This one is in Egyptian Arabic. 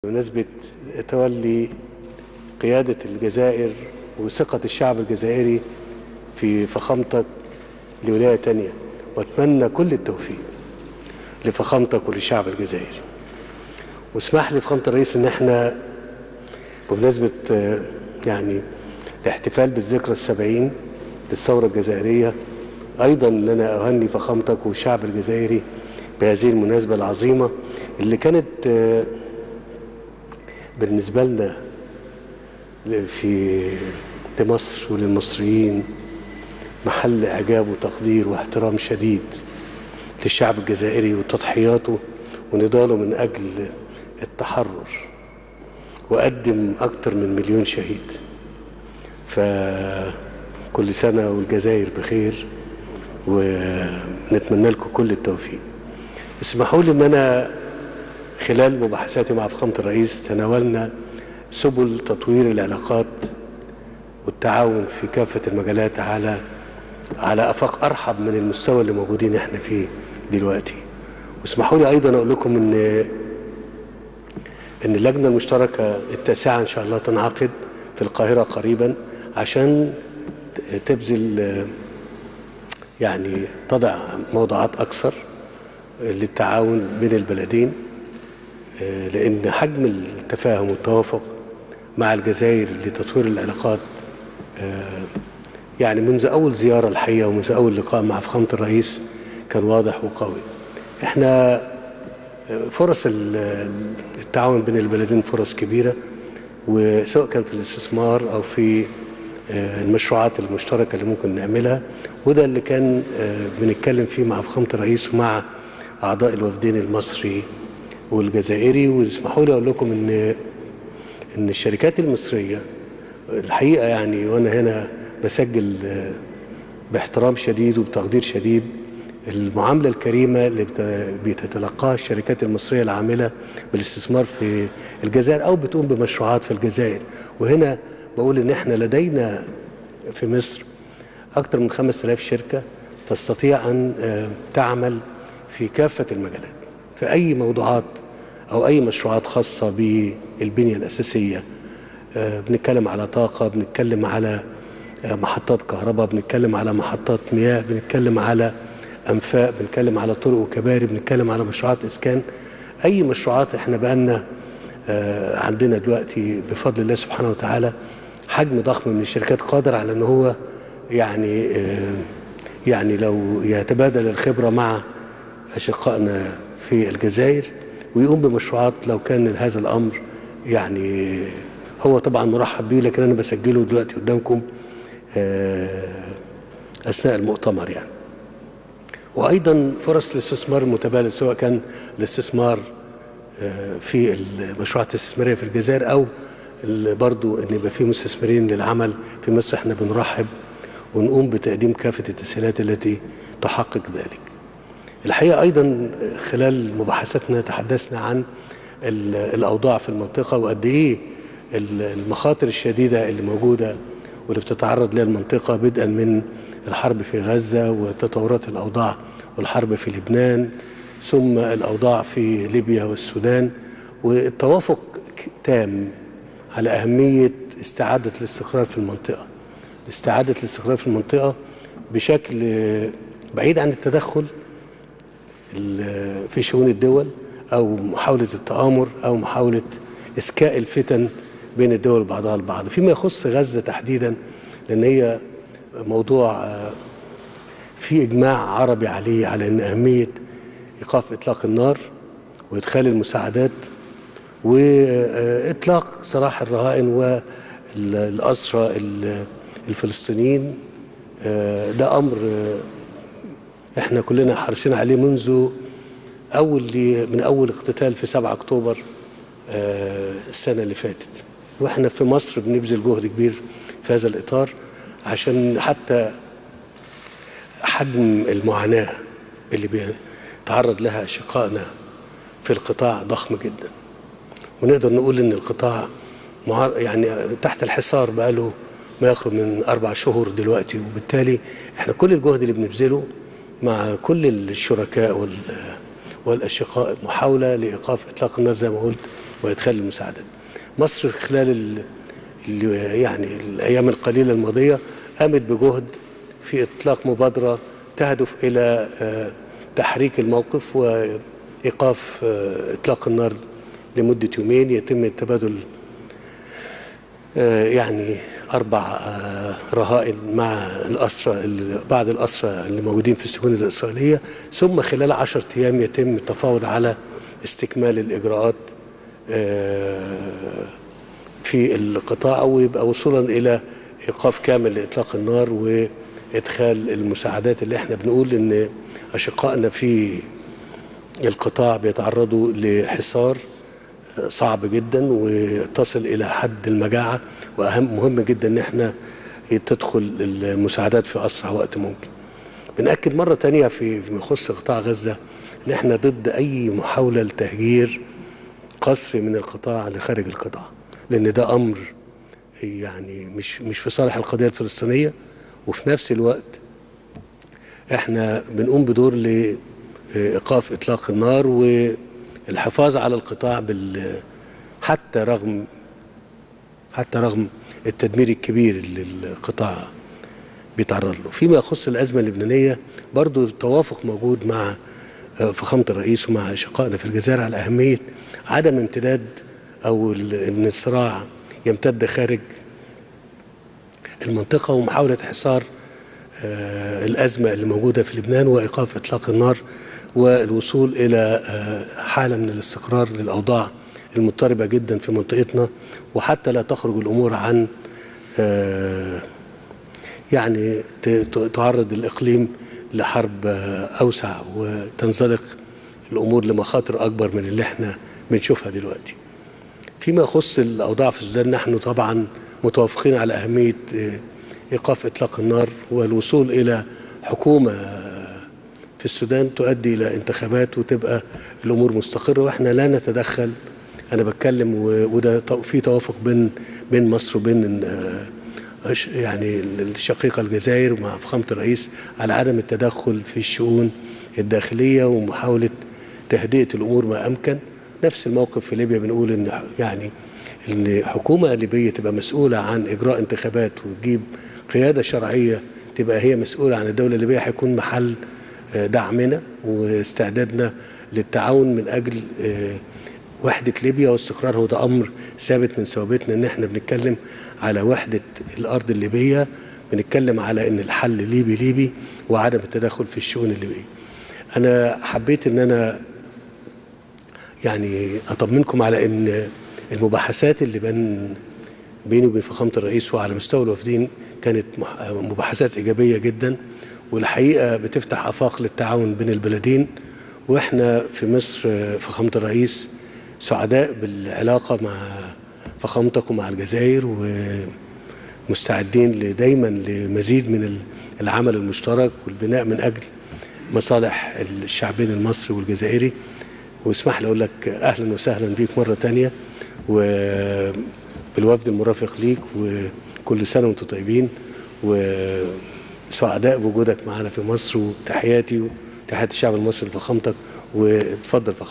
بمناسبة تولي قيادة الجزائر وثقة الشعب الجزائري في فخامتك لولاية تانية واتمنى كل التوفيق لفخامتك وللشعب الجزائري واسمح لي فخامة الرئيس ان احنا بمناسبة آه، يعني الاحتفال بالذكرى السبعين للثورة الجزائرية ايضا ان انا اهني فخامتك والشعب الجزائري بهذه المناسبة العظيمة اللي كانت آه، بالنسبة لنا في لمصر وللمصريين محل إعجاب وتقدير واحترام شديد للشعب الجزائري وتضحياته ونضاله من أجل التحرر وقدم أكتر من مليون شهيد فكل سنة والجزائر بخير ونتمنى لكم كل التوفيق اسمحوا لي ان انا خلال مباحثاتي مع فخامه الرئيس تناولنا سبل تطوير العلاقات والتعاون في كافه المجالات على على افاق ارحب من المستوى اللي موجودين احنا فيه دلوقتي واسمحوا لي ايضا اقول لكم ان ان اللجنه المشتركه التاسعه ان شاء الله تنعقد في القاهره قريبا عشان تبذل آه، يعني تضع موضوعات اكثر للتعاون بين البلدين آه، لان حجم التفاهم والتوافق مع الجزائر لتطوير العلاقات آه، يعني منذ اول زياره الحقيقه ومنذ اول لقاء مع فخامه الرئيس كان واضح وقوي احنا آه، فرص ال- التعاون بين البلدين فرص كبيره وسواء كان في الاستثمار او في آه، المشروعات المشتركه اللي ممكن نعملها وده اللي كان آه، بنتكلم فيه مع فخامه الرئيس ومع اعضاء الوفدين المصري والجزائري واسمحوا لي اقول لكم ان ان الشركات المصريه الحقيقه يعني وانا هنا بسجل آه، باحترام شديد وبتقدير شديد المعاملة الكريمة اللي بت- بتتلقاها الشركات المصرية العاملة بالاستثمار في الجزائر أو بتقوم بمشروعات في الجزائر وهنا بقول إن إحنا لدينا في مصر أكثر من 5000 شركة تستطيع أن آه، تعمل في كافة المجالات في أي موضوعات أو أي مشروعات خاصة بالبنية الأساسية آه، بنتكلم على طاقة بنتكلم على آه، محطات كهرباء بنتكلم على محطات مياه بنتكلم على أنفاق بنتكلم على طرق وكباري بنتكلم على مشروعات إسكان أي مشروعات إحنا بقالنا آه، عندنا دلوقتي بفضل الله سبحانه وتعالى حجم ضخم من الشركات قادر على أن هو يعني آه، يعني لو يتبادل الخبرة مع أشقائنا في الجزائر ويقوم بمشروعات لو كان هذا الأمر يعني هو طبعا مرحب بيه لكن أنا بسجله دلوقتي قدامكم آه، أثناء المؤتمر يعني وأيضا فرص الاستثمار المتبادل سواء كان الاستثمار آه، في المشروعات الاستثمارية في الجزائر أو ال- برضو أن يبقى في مستثمرين للعمل في مصر احنا بنرحب ونقوم بتقديم كافة التسهيلات التي تحقق ذلك الحقيقة أيضا خلال مباحثاتنا تحدثنا عن ال- الأوضاع في المنطقة وقد إيه ال- المخاطر الشديدة اللي موجودة واللي بتتعرض لها المنطقة بدءا من الحرب في غزة وتطورات الأوضاع والحرب في لبنان ثم الأوضاع في ليبيا والسودان والتوافق ك- تام على أهمية استعادة الاستقرار في المنطقة استعادة الاستقرار في المنطقة بشكل آه، بعيد عن التدخل ال- في شؤون الدول او محاوله التآمر او محاوله اسكاء الفتن بين الدول بعضها البعض فيما يخص غزه تحديدا لان هي موضوع آه، في اجماع عربي عليه على ان اهميه ايقاف اطلاق النار وادخال المساعدات واطلاق سراح الرهائن والاسرى ال- الفلسطينيين آه، ده امر آه، احنا كلنا حريصين عليه منذ اول من اول اقتتال في 7 اكتوبر آه، السنه اللي فاتت واحنا في مصر بنبذل جهد كبير في هذا الاطار عشان حتى حجم المعاناه اللي بيتعرض لها اشقائنا في القطاع ضخم جدا ونقدر نقول ان القطاع معار- يعني تحت الحصار بقاله ما يقرب من اربع شهور دلوقتي وبالتالي احنا كل الجهد اللي بنبذله مع كل الشركاء وال والاشقاء محاوله لايقاف اطلاق النار زي ما قلت وادخال المساعدات. مصر خلال ال ال يعني الايام القليله الماضيه قامت بجهد في اطلاق مبادره تهدف الى آه، تحريك الموقف وايقاف آه، اطلاق النار لمده يومين يتم التبادل آه، يعني أربع آه، رهائن مع الأسرى اللي- بعض الأسرى اللي موجودين في السجون الإسرائيلية ثم خلال عشرة أيام يتم التفاوض على استكمال الإجراءات آه، في القطاع ويبقى وصولا إلى إيقاف كامل لإطلاق النار وإدخال المساعدات اللي احنا بنقول إن أشقائنا في القطاع بيتعرضوا لحصار صعب جدا وتصل الى حد المجاعه واهم مهم جدا ان احنا تدخل المساعدات في اسرع وقت ممكن. بنأكد مره تانية في فيما يخص قطاع غزه ان احنا ضد اي محاوله لتهجير قسري من القطاع لخارج القطاع لان ده امر يعني مش مش في صالح القضيه الفلسطينيه وفي نفس الوقت احنا بنقوم بدور لايقاف اطلاق النار والحفاظ على القطاع بال حتى رغم حتى رغم التدمير الكبير اللي القطاع بيتعرض له فيما يخص الازمه اللبنانيه برضو التوافق موجود مع آه، فخامه الرئيس ومع شقائنا في الجزائر على اهميه عدم امتداد او ال- ان الصراع يمتد خارج المنطقه ومحاوله حصار آه، الأزمة اللي موجودة في لبنان وإيقاف إطلاق النار والوصول إلى آه، حالة من الاستقرار للأوضاع المضطربة جدا في منطقتنا وحتى لا تخرج الأمور عن آه، يعني ت- ت- تعرض الإقليم لحرب آه، أوسع وتنزلق الأمور لمخاطر أكبر من اللي احنا بنشوفها دلوقتي فيما يخص الأوضاع في السودان نحن طبعا متوافقين على أهمية آه، إيقاف إطلاق النار والوصول إلى حكومة آه، في السودان تؤدي إلى انتخابات وتبقى الأمور مستقرة وإحنا لا نتدخل أنا بتكلم و- وده تو- في توافق بين بين مصر وبين آه، أش- يعني الشقيقة الجزائر مع فخامة الرئيس على عدم التدخل في الشؤون الداخلية ومحاولة تهدئة الأمور ما أمكن نفس الموقف في ليبيا بنقول إن ح- يعني إن حكومة ليبية تبقى مسؤولة عن إجراء انتخابات وتجيب قيادة شرعية تبقى هي مسؤولة عن الدولة الليبية هيكون محل آه، دعمنا واستعدادنا للتعاون من أجل آه، وحدة ليبيا واستقرارها وده أمر ثابت من ثوابتنا إن إحنا بنتكلم على وحدة الأرض الليبية بنتكلم على إن الحل ليبي ليبي وعدم التدخل في الشؤون الليبية. أنا حبيت إن أنا يعني أطمنكم على إن المباحثات اللي بين بيني وبين فخامة الرئيس وعلى مستوى الوافدين كانت مح- مباحثات إيجابية جدا والحقيقة بتفتح آفاق للتعاون بين البلدين وإحنا في مصر آه، فخامة الرئيس سعداء بالعلاقة مع فخامتك ومع الجزائر ومستعدين دايما لمزيد من ال- العمل المشترك والبناء من أجل مصالح الشعبين المصري والجزائري واسمح لي أقول لك أهلا وسهلا بيك مرة تانية وبالوفد المرافق ليك وكل سنة وانتم طيبين وسعداء بوجودك معنا في مصر وتحياتي وتحيات الشعب المصري لفخامتك واتفضل فخامتك